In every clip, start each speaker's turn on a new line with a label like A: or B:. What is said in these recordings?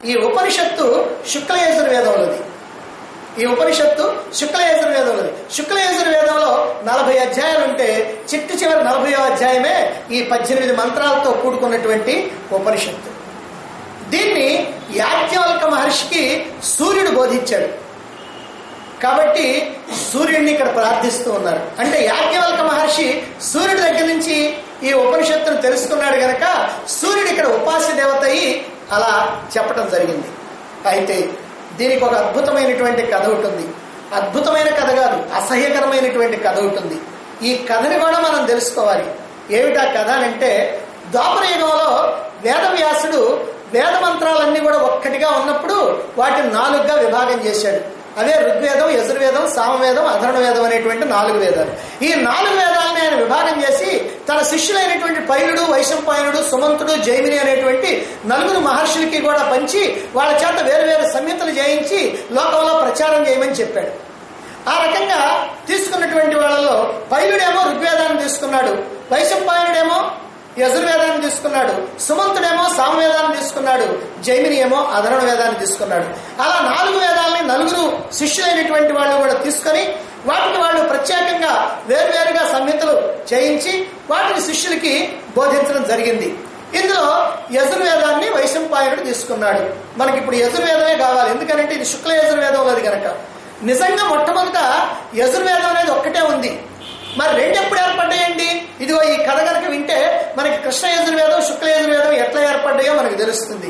A: ఈ ఉపనిషత్తు శుక్ల యజుర్వేదంలోది ఈ ఉపనిషత్తు శుక్ల యజుర్వేదంలోది శుక్ల యజుర్వేదంలో నలభై అధ్యాయాలు ఉంటే చిట్టు చివరి నలభై అధ్యాయమే ఈ పద్దెనిమిది మంత్రాలతో కూడుకున్నటువంటి ఉపనిషత్తు దీన్ని యాజ్ఞవల్క మహర్షికి సూర్యుడు బోధించాడు కాబట్టి సూర్యుడిని ఇక్కడ ప్రార్థిస్తూ ఉన్నారు అంటే యాజ్ఞవల్క మహర్షి సూర్యుడి దగ్గర నుంచి ఈ ఉపనిషత్తును తెలుసుకున్నాడు గనక సూర్యుడు ఇక్కడ ఉపాస్య దేవత అయి అలా చెప్పటం జరిగింది అయితే దీనికి ఒక అద్భుతమైనటువంటి కథ ఉంటుంది అద్భుతమైన కథ కాదు అసహ్యకరమైనటువంటి కథ ఉంటుంది ఈ కథని కూడా మనం తెలుసుకోవాలి ఏమిటా కథ అంటే ద్వాపర యుగంలో వేదవ్యాసుడు వేద మంత్రాలన్నీ కూడా ఒక్కటిగా ఉన్నప్పుడు వాటిని నాలుగుగా విభాగం చేశాడు అవే ఋగ్వేదం యజుర్వేదం సామవేదం అధర్ణ వేదం అనేటువంటి నాలుగు వేదాలు ఈ నాలుగు వేదాలని ఆయన విభాగం చేసి తన శిష్యులైనటువంటి పైలుడు వైశంపాయనుడు సుమంతుడు జైమిని అనేటువంటి నలుగురు మహర్షులకి కూడా పంచి వాళ్ళ చేత వేరు వేరు సంహితలు చేయించి లోకంలో ప్రచారం చేయమని చెప్పాడు ఆ రకంగా తీసుకున్నటువంటి వాళ్ళలో పైలుడేమో ఋగ్వేదాన్ని తీసుకున్నాడు వైశంపాయనుడేమో యజుర్వేదాన్ని తీసుకున్నాడు సుమంతుడేమో సామవేదాన్ని తీసుకున్నాడు జైమిని ఏమో అధరణ వేదాన్ని తీసుకున్నాడు అలా నాలుగు వేదాలని నలుగురు శిష్యులైనటువంటి వాళ్ళు కూడా తీసుకొని వాటిని వాళ్ళు ప్రత్యేకంగా వేరువేరుగా సంహితలు చేయించి వాటిని శిష్యులకి బోధించడం జరిగింది ఇందులో యజుర్వేదాన్ని వైశంపాయనుడు తీసుకున్నాడు మనకి ఇప్పుడు యజుర్వేదమే కావాలి ఎందుకంటే ఇది శుక్ల యజుర్వేదం లేదు కనుక నిజంగా మొట్టమొదట యజుర్వేదం అనేది ఒక్కటే ఉంది మరి రెండు ఎప్పుడు ఏర్పడ్డాయండి ఇదిగో ఈ కథ కనుక వింటే మనకి కృష్ణ యజుర్వేదం శుక్ల యజుర్వేదం ఎట్లా ఏర్పడ్డాయో మనకు తెలుస్తుంది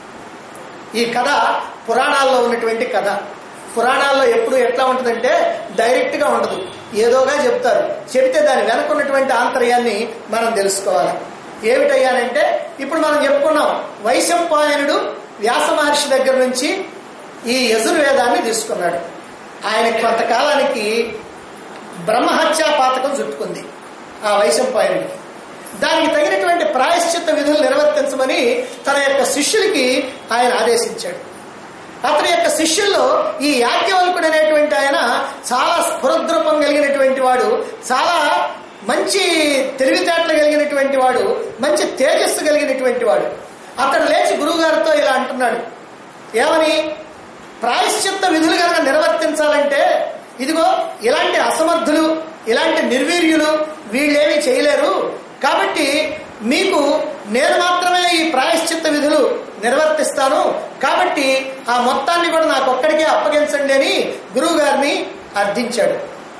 A: ఈ కథ పురాణాల్లో ఉన్నటువంటి కథ పురాణాల్లో ఎప్పుడు ఎట్లా ఉంటుందంటే డైరెక్ట్ గా ఉండదు ఏదోగా చెప్తారు చెబితే దాని వెనక ఉన్నటువంటి ఆంతర్యాన్ని మనం తెలుసుకోవాలి ఏమిటయ్యానంటే ఇప్పుడు మనం చెప్పుకున్నాం వైశంపాయనుడు వ్యాస మహర్షి దగ్గర నుంచి ఈ యజుర్వేదాన్ని తీసుకున్నాడు ఆయన కొంతకాలానికి బ్రహ్మహత్యా పాతకం చుట్టుకుంది ఆ వైశంపాయనుడికి దానికి తగినటువంటి ప్రాయశ్చిత్త విధులు నిర్వర్తించమని తన యొక్క శిష్యులకి ఆయన ఆదేశించాడు అతని యొక్క శిష్యుల్లో ఈ యాజ్ఞవల్కుడు అనేటువంటి ఆయన చాలా స్ఫురద్రూపం కలిగినటువంటి వాడు చాలా మంచి తెలివితేటలు కలిగినటువంటి వాడు మంచి తేజస్సు కలిగినటువంటి వాడు అతడు లేచి గురువుగారితో ఇలా అంటున్నాడు ఏమని ప్రాయశ్చిత్త విధులు కనుక నిర్వర్తించాలంటే ఇదిగో ఇలాంటి అసమర్థులు ఇలాంటి నిర్వీర్యులు వీళ్ళేమీ చేయలేరు కాబట్టి మీకు నేను మాత్రమే ఈ ప్రాయశ్చిత్త విధులు నిర్వర్తిస్తాను కాబట్టి ఆ మొత్తాన్ని కూడా నాకు ఒక్కడికే అప్పగించండి అని గురువు గారిని అర్థించాడు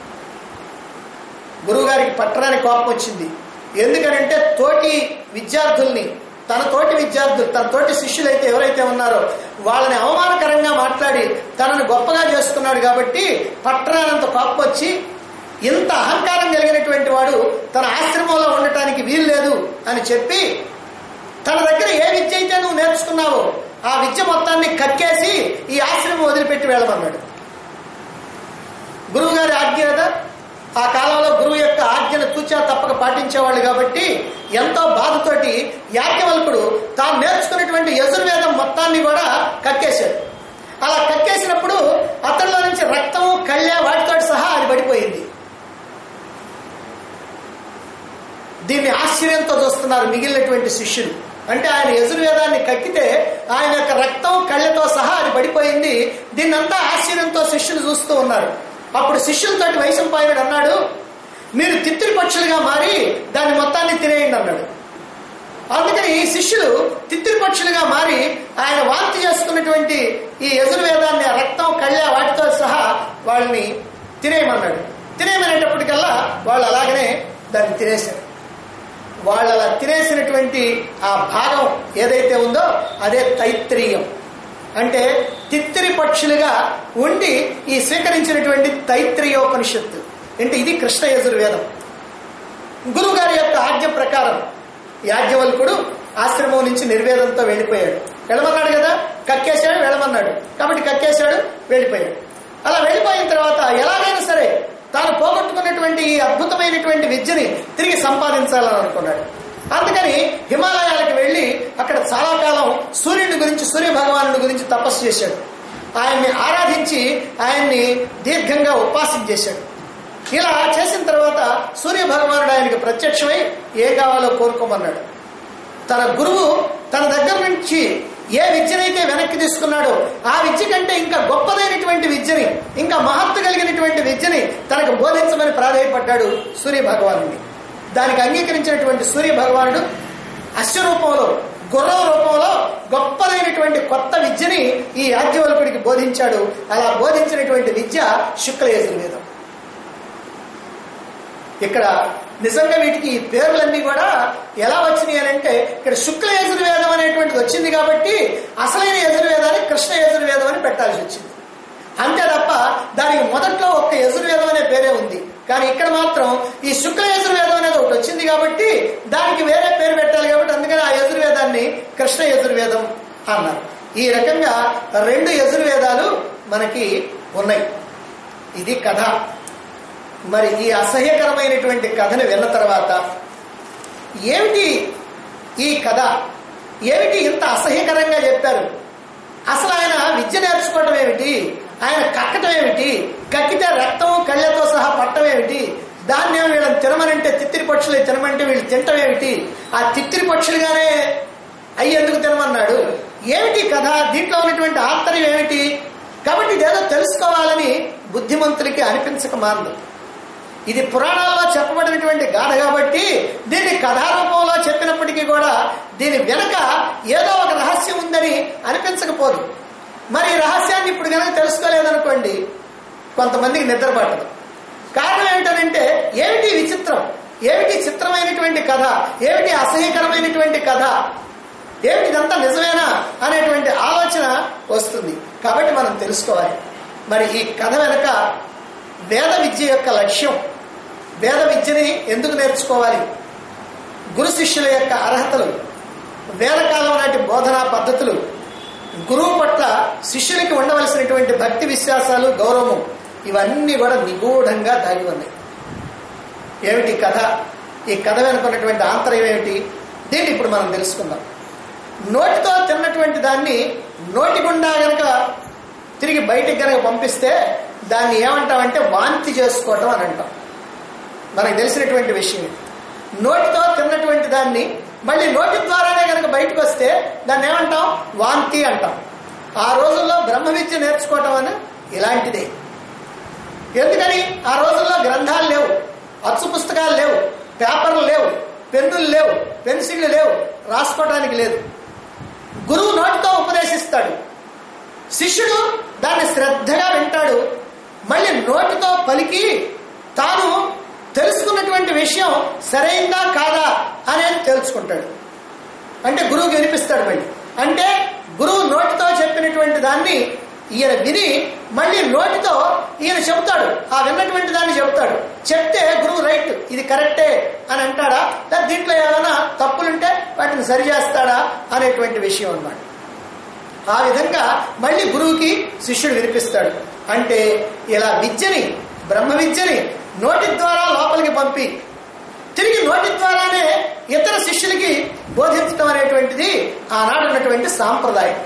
A: గురువు గారికి పట్టరాని కోపం వచ్చింది ఎందుకనంటే తోటి విద్యార్థుల్ని తన తోటి విద్యార్థులు తన తోటి శిష్యులైతే ఎవరైతే ఉన్నారో వాళ్ళని అవమానకరంగా మాట్లాడి తనను గొప్పగా చేసుకున్నాడు కాబట్టి పట్టరానంత కోపం వచ్చి ఇంత అహంకారం కలిగినటువంటి వాడు తన ఆశ్రమంలో ఉండటానికి వీలు లేదు అని చెప్పి తన దగ్గర ఏ విద్య అయితే నువ్వు నేర్చుకున్నావో ఆ విద్య మొత్తాన్ని కక్కేసి ఈ ఆశ్రమం వదిలిపెట్టి వెళ్ళమన్నాడు గురువు గారి ఆజ్ఞ కదా ఆ కాలంలో గురువు యొక్క ఆజ్ఞను తూచా తప్పక పాటించేవాళ్ళు కాబట్టి ఎంతో బాధతోటి యాజ్ఞవల్కుడు తాను నేర్చుకున్నటువంటి యజుర్వేదం మొత్తాన్ని కూడా కక్కేశాడు అలా కక్కేసినప్పుడు అతనిలో నుంచి రక్తము కళ్ళ వాటితో సహా అది పడిపోయింది దీన్ని ఆశ్చర్యంతో చూస్తున్నారు మిగిలినటువంటి శిష్యులు అంటే ఆయన యజుర్వేదాన్ని కక్కితే ఆయన యొక్క రక్తం కళ్ళతో సహా అది పడిపోయింది దీన్నంతా ఆశ్చర్యంతో శిష్యులు చూస్తూ ఉన్నారు అప్పుడు శిష్యులతోటి వైశంపాయనుడు అన్నాడు మీరు తిత్తిరి పక్షులుగా మారి దాన్ని మొత్తాన్ని తినేయండి అన్నాడు అందుకని ఈ శిష్యులు తిత్తిరి పక్షులుగా మారి ఆయన వాంతి చేసుకున్నటువంటి ఈ యజుర్వేదాన్ని ఆ రక్తం కళ్ళ వాటితో సహా వాళ్ళని తినేయమన్నాడు తినేయమనేటప్పటికల్లా వాళ్ళు అలాగనే దాన్ని తినేశారు వాళ్ళు అలా తినేసినటువంటి ఆ భాగం ఏదైతే ఉందో అదే తైత్రీయం అంటే తిత్తిరి పక్షులుగా ఉండి ఈ స్వీకరించినటువంటి తైత్రీయోపనిషత్తు అంటే ఇది కృష్ణ యజుర్వేదం గురువు గారి యొక్క ఆజ్ఞ ప్రకారం యాజ్ఞవల్కుడు ఆశ్రమం నుంచి నిర్వేదంతో వెళ్ళిపోయాడు వెళ్ళమన్నాడు కదా కక్కేశాడు వెళ్ళమన్నాడు కాబట్టి కక్కేశాడు వెళ్ళిపోయాడు అలా వెళ్ళిపోయిన తర్వాత ఎలాగైనా సరే తాను పోగొట్టుకున్నటువంటి ఈ అద్భుతమైనటువంటి విద్యని తిరిగి సంపాదించాలని అనుకున్నాడు అందుకని హిమాలయాలకు వెళ్ళి అక్కడ చాలా కాలం సూర్యుడి గురించి సూర్య భగవానుడి గురించి తపస్సు చేశాడు ఆయన్ని ఆరాధించి ఆయన్ని దీర్ఘంగా ఉపాసన చేశాడు ఇలా చేసిన తర్వాత సూర్య భగవానుడు ఆయనకి ప్రత్యక్షమై ఏం కావాలో కోరుకోమన్నాడు తన గురువు తన దగ్గర నుంచి ఏ విద్యనైతే వెనక్కి తీసుకున్నాడో ఆ విద్య కంటే ఇంకా గొప్పదైనటువంటి విద్యని ఇంకా మహత్తు కలిగినటువంటి విద్యని తనకు బోధించమని ప్రాధాయపడ్డాడు సూర్య భగవానుడిని దానికి అంగీకరించినటువంటి సూర్య భగవానుడు అశ్వరూపంలో గుర్రం రూపంలో గొప్పదైనటువంటి కొత్త విద్యని ఈ యాజ్ఞవల్కుడికి బోధించాడు అలా బోధించినటువంటి విద్య శుక్ల యజుర్వేదం ఇక్కడ నిజంగా వీటికి ఈ పేర్లన్నీ కూడా ఎలా వచ్చినాయి అని అంటే ఇక్కడ శుక్ల యజుర్వేదం అనేటువంటిది వచ్చింది కాబట్టి అసలైన యజుర్వేదాన్ని కృష్ణ యజుర్వేదం అని పెట్టాల్సి వచ్చింది అంతే తప్ప దానికి మొదట్లో ఒక్క యజుర్వేదం అనే పేరే ఉంది కానీ ఇక్కడ మాత్రం ఈ శుక్ల యజుర్వేదం అనేది ఒకటి వచ్చింది కాబట్టి దానికి వేరే పేరు పెట్టాలి కాబట్టి అందుకని ఆ యజుర్వేదాన్ని కృష్ణ యజుర్వేదం అన్నారు ఈ రకంగా రెండు యజుర్వేదాలు మనకి ఉన్నాయి ఇది కథ మరి ఈ అసహ్యకరమైనటువంటి కథను విన్న తర్వాత ఏమిటి ఈ కథ ఏమిటి ఇంత అసహ్యకరంగా చెప్పారు అసలు ఆయన విద్య నేర్చుకోవటం ఏమిటి ఆయన కక్కటం ఏమిటి కక్కితే రక్తం కళ్ళతో సహా పట్టం ఏమిటి దాన్ని ఏమో వీళ్ళని తినమనంటే తిత్తిరి పక్షులు తినమంటే వీళ్ళు తినటం ఏమిటి ఆ తిత్తిరి పక్షులుగానే అయ్యి ఎందుకు తినమన్నాడు ఏమిటి కథ దీంట్లో ఉన్నటువంటి ఆంతర్యం ఏమిటి కాబట్టి ఇదేదో తెలుసుకోవాలని బుద్ధిమంతులకి అనిపించక మానదు ఇది పురాణాల్లో చెప్పబడినటువంటి గాథ కాబట్టి దీన్ని కథారూపంలో చెప్పినప్పటికీ కూడా దీని వెనక ఏదో ఒక రహస్యం ఉందని అనిపించకపోదు మరి ఈ రహస్యాన్ని ఇప్పుడు కనుక తెలుసుకోలేదనుకోండి కొంతమందికి నిద్ర పట్టదు కారణం ఏమిటనంటే ఏమిటి విచిత్రం ఏమిటి చిత్రమైనటువంటి కథ ఏమిటి అసహ్యకరమైనటువంటి కథ ఏమిటి ఇదంతా నిజమేనా అనేటువంటి ఆలోచన వస్తుంది కాబట్టి మనం తెలుసుకోవాలి మరి ఈ కథ వెనక వేద విద్య యొక్క లక్ష్యం వేద విద్యని ఎందుకు నేర్చుకోవాలి గురు శిష్యుల యొక్క అర్హతలు వేదకాలం నాటి బోధనా పద్ధతులు గురువు పట్ల శిష్యులకి ఉండవలసినటువంటి భక్తి విశ్వాసాలు గౌరవం ఇవన్నీ కూడా నిగూఢంగా దాగి ఉన్నాయి ఏమిటి కథ ఈ కథ వెనుకున్నటువంటి ఆంతర్యం ఏమిటి దీన్ని ఇప్పుడు మనం తెలుసుకుందాం నోటితో తిన్నటువంటి దాన్ని నోటి గుండా గనక తిరిగి బయటికి గనక పంపిస్తే దాన్ని ఏమంటామంటే వాంతి చేసుకోవటం అని అంటాం మనకు తెలిసినటువంటి విషయం ఇది. నోటితో తిన్నటువంటి దాన్ని మళ్ళీ నోటి ద్వారానే కనుక బయటకు వస్తే దాన్ని ఏమంటాం వాంతి అంటాం ఆ రోజుల్లో బ్రహ్మ విద్య నేర్చుకోవటం అని ఇలాంటిదే ఎందుకని ఆ రోజుల్లో గ్రంథాలు లేవు అచ్చు పుస్తకాలు లేవు పేపర్లు లేవు పెన్నులు లేవు పెన్సిళ్ళు లేవు రాసుకోవడానికి లేదు గురువు నోటితో ఉపదేశిస్తాడు శిష్యుడు దాన్ని శ్రద్ధగా వింటాడు మళ్ళీ నోటితో పలికి తాను తెలుసుకున్నటువంటి విషయం సరైందా కాదా అనేది తెలుసుకుంటాడు అంటే గురువుకి వినిపిస్తాడు మళ్ళీ అంటే గురువు నోటితో చెప్పినటువంటి దాన్ని ఈయన విని మళ్ళీ నోటితో ఈయన చెబుతాడు ఆ విన్నటువంటి దాన్ని చెబుతాడు చెప్తే గురువు రైట్ ఇది కరెక్టే అని అంటాడా లేదా దీంట్లో ఏమైనా తప్పులుంటే వాటిని సరి చేస్తాడా అనేటువంటి విషయం అన్నమాట ఆ విధంగా మళ్ళీ గురువుకి శిష్యుడు వినిపిస్తాడు అంటే ఇలా విద్యని బ్రహ్మ విద్యని నోటి ద్వారా లోపలికి పంపి తిరిగి నోటి ద్వారానే ఇతర శిష్యులకి బోధించడం అనేటువంటిది ఆనాడు ఉన్నటువంటి సాంప్రదాయం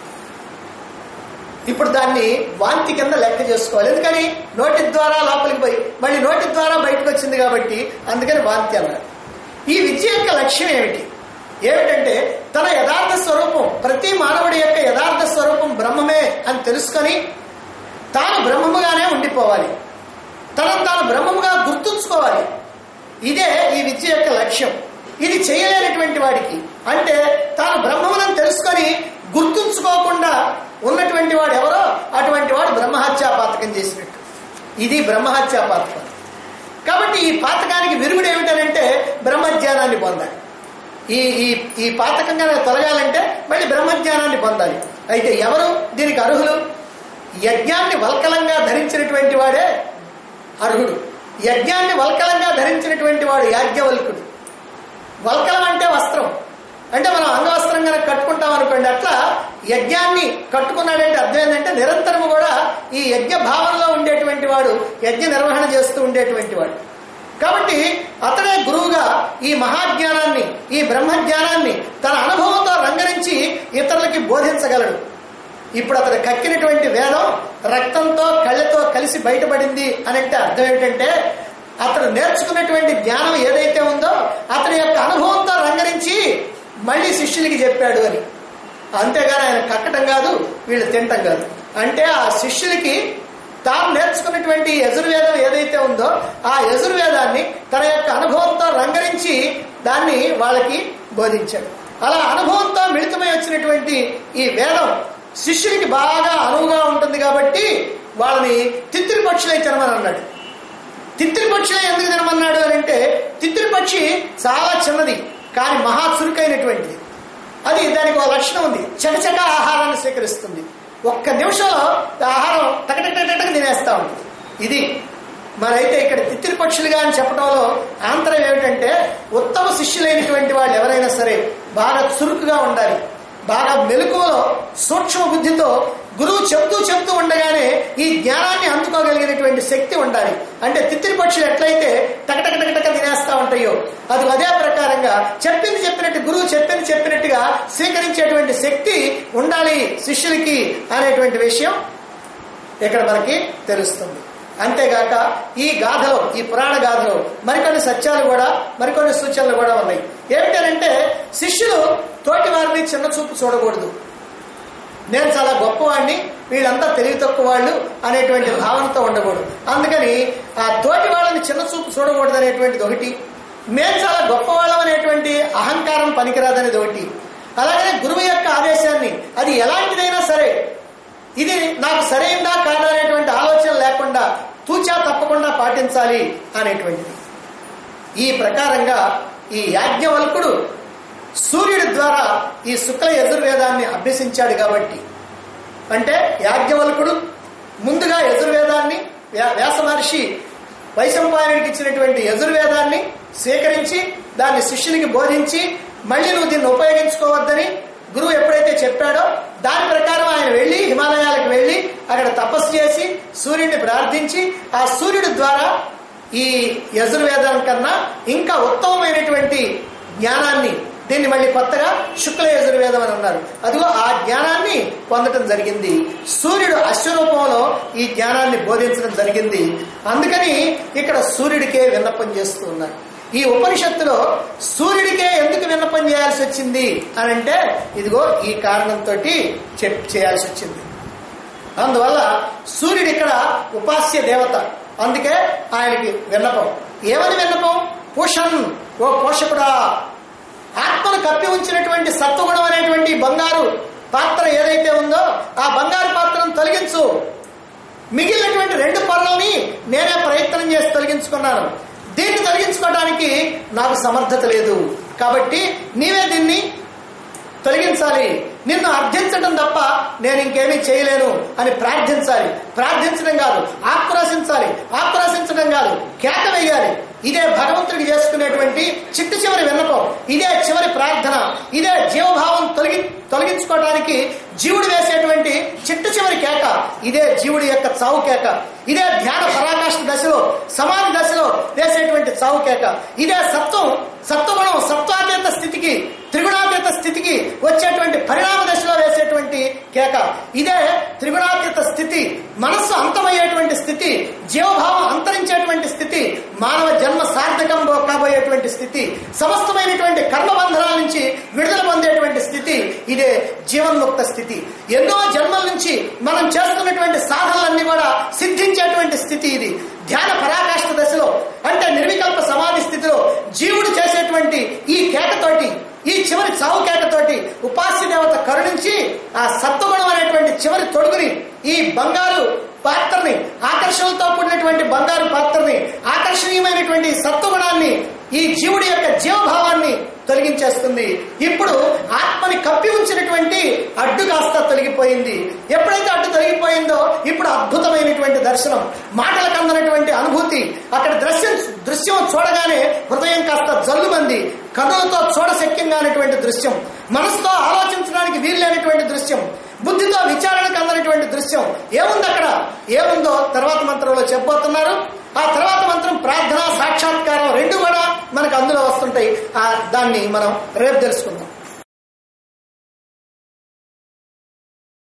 A: ఇప్పుడు దాన్ని వాంతి కింద లెక్క చేసుకోవాలి ఎందుకని నోటి ద్వారా లోపలికి పోయి మళ్ళీ నోటి ద్వారా బయటకు వచ్చింది కాబట్టి అందుకని వాంతి అన్నారు ఈ విద్య యొక్క లక్ష్యం ఏమిటి ఏమిటంటే తన యథార్థ స్వరూపం ప్రతి మానవుడి యొక్క యథార్థ స్వరూపం బ్రహ్మమే అని తెలుసుకొని తాను బ్రహ్మముగానే ఉండిపోవాలి తనను తాను బ్రహ్మముగా గుర్తుంచుకోవాలి ఇదే ఈ విద్య యొక్క లక్ష్యం ఇది చేయలేనటువంటి వాడికి అంటే తాను బ్రహ్మములను తెలుసుకొని గుర్తుంచుకోకుండా ఉన్నటువంటి వాడు ఎవరో అటువంటి వాడు బ్రహ్మహత్యా పాతకం చేసినట్టు ఇది బ్రహ్మహత్యా పాతకం కాబట్టి ఈ పాతకానికి విరుగుడు ఏమిటనంటే బ్రహ్మజ్ఞానాన్ని పొందాలి ఈ ఈ ఈ పాతకం కనుక తొలగాలంటే మళ్ళీ బ్రహ్మజ్ఞానాన్ని పొందాలి అయితే ఎవరు దీనికి అర్హులు యజ్ఞాన్ని వల్కలంగా ధరించినటువంటి వాడే అర్హుడు యజ్ఞాన్ని వల్కలంగా ధరించినటువంటి వాడు యాజ్ఞవల్కుడు వల్కలం అంటే వస్త్రం అంటే మనం అంగవస్త్రం కనుక కట్టుకుంటాం అనుకోండి అట్లా యజ్ఞాన్ని కట్టుకున్నాడంటే అర్థం ఏంటంటే నిరంతరము కూడా ఈ యజ్ఞ భావనలో ఉండేటువంటి వాడు యజ్ఞ నిర్వహణ చేస్తూ ఉండేటువంటి వాడు కాబట్టి అతడే గురువుగా ఈ మహాజ్ఞానాన్ని ఈ బ్రహ్మజ్ఞానాన్ని తన అనుభవంతో రంగరించి ఇతరులకి బోధించగలడు ఇప్పుడు అతడు కక్కినటువంటి వేదం రక్తంతో కళ్ళతో కలిసి బయటపడింది అని అంటే అర్థం ఏమిటంటే అతడు నేర్చుకున్నటువంటి జ్ఞానం ఏదైతే ఉందో అతని యొక్క అనుభవంతో రంగరించి మళ్ళీ శిష్యులకి చెప్పాడు అని అంతేగాని ఆయన కక్కటం కాదు వీళ్ళు తినటం కాదు అంటే ఆ శిష్యులకి తాను నేర్చుకున్నటువంటి యజుర్వేదం ఏదైతే ఉందో ఆ యజుర్వేదాన్ని తన యొక్క అనుభవంతో రంగరించి దాన్ని వాళ్ళకి బోధించాడు అలా అనుభవంతో మిళితమై వచ్చినటువంటి ఈ వేదం శిష్యుడికి బాగా అనువుగా ఉంటుంది కాబట్టి వాళ్ళని తిత్తిరి పక్షులై తినమని అన్నాడు తిత్తిరి పక్షులే ఎందుకు తినమన్నాడు అని అంటే తిత్తిరి పక్షి చాలా చిన్నది కానీ మహా చురుకైనటువంటిది అది దానికి ఒక లక్షణం ఉంది చకచక ఆహారాన్ని స్వీకరిస్తుంది ఒక్క నిమిషంలో ఆహారం టకటకటక తినేస్తా ఉంటుంది ఇది మరైతే ఇక్కడ తిత్తిరి పక్షులుగా అని చెప్పడంలో ఆంతరం ఏమిటంటే ఉత్తమ శిష్యులైనటువంటి వాళ్ళు ఎవరైనా సరే బాగా చురుకుగా ఉండాలి బాగా మెలకువలో సూక్ష్మ బుద్ధితో గురువు చెప్తూ చెప్తూ ఉండగానే ఈ జ్ఞానాన్ని అందుకోగలిగినటువంటి శక్తి ఉండాలి అంటే తిత్తిరి పక్షులు ఎట్లయితే టకటక టకటక తినేస్తా ఉంటాయో అది అదే ప్రకారంగా చెప్పింది చెప్పినట్టు గురువు చెప్పింది చెప్పినట్టుగా స్వీకరించేటువంటి శక్తి ఉండాలి శిష్యులకి అనేటువంటి విషయం ఇక్కడ మనకి తెలుస్తుంది అంతేగాక ఈ గాథలో ఈ పురాణ గాథలో మరికొన్ని సత్యాలు కూడా మరికొన్ని సూచనలు కూడా ఉన్నాయి ఏమిటంటే శిష్యులు తోటి వారిని చిన్న చూపు చూడకూడదు నేను చాలా గొప్పవాడిని వీళ్ళంతా తెలివి తక్కువ వాళ్ళు అనేటువంటి భావనతో ఉండకూడదు అందుకని ఆ తోటి వాళ్ళని చిన్న చూపు చూడకూడదు అనేటువంటిది ఒకటి మేము చాలా గొప్పవాళ్ళం అనేటువంటి అహంకారం పనికిరాదనేది ఒకటి అలాగనే గురువు యొక్క ఆదేశాన్ని అది ఎలాంటిదైనా సరే ఇది నాకు సరైందా కాదా అనేటువంటి ఆలోచన లేకుండా తూచా తప్పకుండా పాటించాలి అనేటువంటిది ఈ ప్రకారంగా ఈ యాజ్ఞవల్కుడు సూర్యుడి ద్వారా ఈ శుక్ల యజుర్వేదాన్ని అభ్యసించాడు కాబట్టి అంటే యాజ్ఞవల్కుడు ముందుగా యజుర్వేదాన్ని వ్యా- వ్యాస మహర్షి వైశంపాయనుడికి ఇచ్చినటువంటి యజుర్వేదాన్ని స్వీకరించి దాన్ని శిష్యునికి బోధించి మళ్ళీ నువ్వు దీన్ని ఉపయోగించుకోవద్దని గురువు ఎప్పుడైతే చెప్పాడో దాని ప్రకారం ఆయన వెళ్ళి హిమాలయాలకు వెళ్ళి అక్కడ తపస్సు చేసి సూర్యుడిని ప్రార్థించి ఆ సూర్యుడి ద్వారా ఈ యజుర్వేదం కన్నా ఇంకా ఉత్తమమైనటువంటి జ్ఞానాన్ని దీన్ని మళ్ళీ కొత్తగా శుక్ల యజుర్వేదం అని అన్నారు అదిగో ఆ జ్ఞానాన్ని పొందటం జరిగింది సూర్యుడు అశ్వరూపంలో ఈ జ్ఞానాన్ని బోధించడం జరిగింది అందుకని ఇక్కడ సూర్యుడికే విన్నపం చేస్తూ ఉన్నారు ఈ ఉపనిషత్తులో సూర్యుడికే ఎందుకు విన్నపం చేయాల్సి వచ్చింది అని అంటే ఇదిగో ఈ కారణంతో చెప్ చేయాల్సి వచ్చింది అందువల్ల సూర్యుడు ఇక్కడ ఉపాస్య దేవత అందుకే ఆయనకి విన్నపం ఏమని విన్నపం పూషన్ ఓ పోషకుడా ఆత్మను కప్పి ఉంచినటువంటి సత్వగుణం అనేటువంటి బంగారు పాత్ర ఏదైతే ఉందో ఆ బంగారు పాత్రను తొలగించు మిగిలినటువంటి రెండు పనులని నేనే ప్రయత్నం చేసి తొలగించుకున్నాను దీన్ని తొలగించుకోవడానికి నాకు సమర్థత లేదు కాబట్టి నీవే దీన్ని తొలగించాలి నిన్ను అర్థించడం తప్ప నేను ఇంకేమీ చేయలేను అని ప్రార్థించాలి ప్రార్థించడం కాదు ఆక్రోశించాలి ఆక్రోశించడం కాదు కేక వేయాలి ఇదే భగవంతుడికి చేసుకునేటువంటి చిట్టు చివరి విన్నపం ఇదే చివరి ప్రార్థన ఇదే జీవభావం తొలగి తొలగించుకోవడానికి జీవుడు వేసేటువంటి చిట్టు చివరి కేక ఇదే జీవుడి యొక్క చావు కేక ఇదే ధ్యాన పరాకాష్ఠ దశలో సమాధి దశలో వేసేటువంటి చావు కేక ఇదే సత్వం సత్వగుణం సత్వాతీత స్థితికి త్రిగుణాతీత స్థితికి వచ్చేటువంటి పరిణామ దశలో వేసేటువంటి కేక ఇదే త్రిగుణాతీత స్థితి మనస్సు అంతమయ్యేటువంటి స్థితి జీవభావం అంతరించేటువంటి స్థితి మానవ జన్మ సార్థకం కాబోయేటువంటి స్థితి సమస్తమైనటువంటి కర్మబంధనాల నుంచి విడుదల పొందేటువంటి స్థితి ఇదే జీవన్ముక్త స్థితి ఎన్నో జన్మల నుంచి మనం చేస్తున్నటువంటి సాధనలన్నీ కూడా సిద్ధించేటువంటి స్థితి ఇది ధ్యాన పరాకాష్ఠ దశలో అంటే నిర్వికల్ప సమాధి స్థితిలో జీవుడు చేసేటువంటి ఈ కేకతోటి ఈ చివరి చావు కేకతోటి ఉపాస్య దేవత కరుణించి ఆ సత్వగుణం అనేటువంటి చివరి తొడుగుని ఈ బంగారు పాత్రని ఆకర్షణలతో కూడినటువంటి బంగారు పాత్రని ఆకర్షణీయమైనటువంటి సత్వగుణాన్ని ఈ జీవుడి యొక్క జీవభావాన్ని తొలగించేస్తుంది ఇప్పుడు ఆత్మని కప్పి ఉంచినటువంటి అడ్డు కాస్త తొలగిపోయింది ఎప్పుడైతే అడ్డు తొలగిపోయిందో ఇప్పుడు అద్భుతమైనటువంటి దర్శనం మాటలకు అందనటువంటి అనుభూతి అక్కడ దృశ్యం దృశ్యం చూడగానే హృదయం కాస్త జల్లుమంది కన్నులతో చూడశక్యంగానటువంటి దృశ్యం మనసుతో ఆలోచించడానికి వీల్లేనటువంటి దృశ్యం బుద్ధితో విచారణకు అందనటువంటి దృశ్యం ఏముంది అక్కడ ఏముందో తర్వాత మంత్రంలో చెప్పబోతున్నారు ఆ తర్వాత మంత్రం ప్రార్థన సాక్షాత్కారం రెండు కూడా మనకు అందులో వస్తుంటాయి ఆ దాన్ని మనం రేపు తెలుసుకుందాం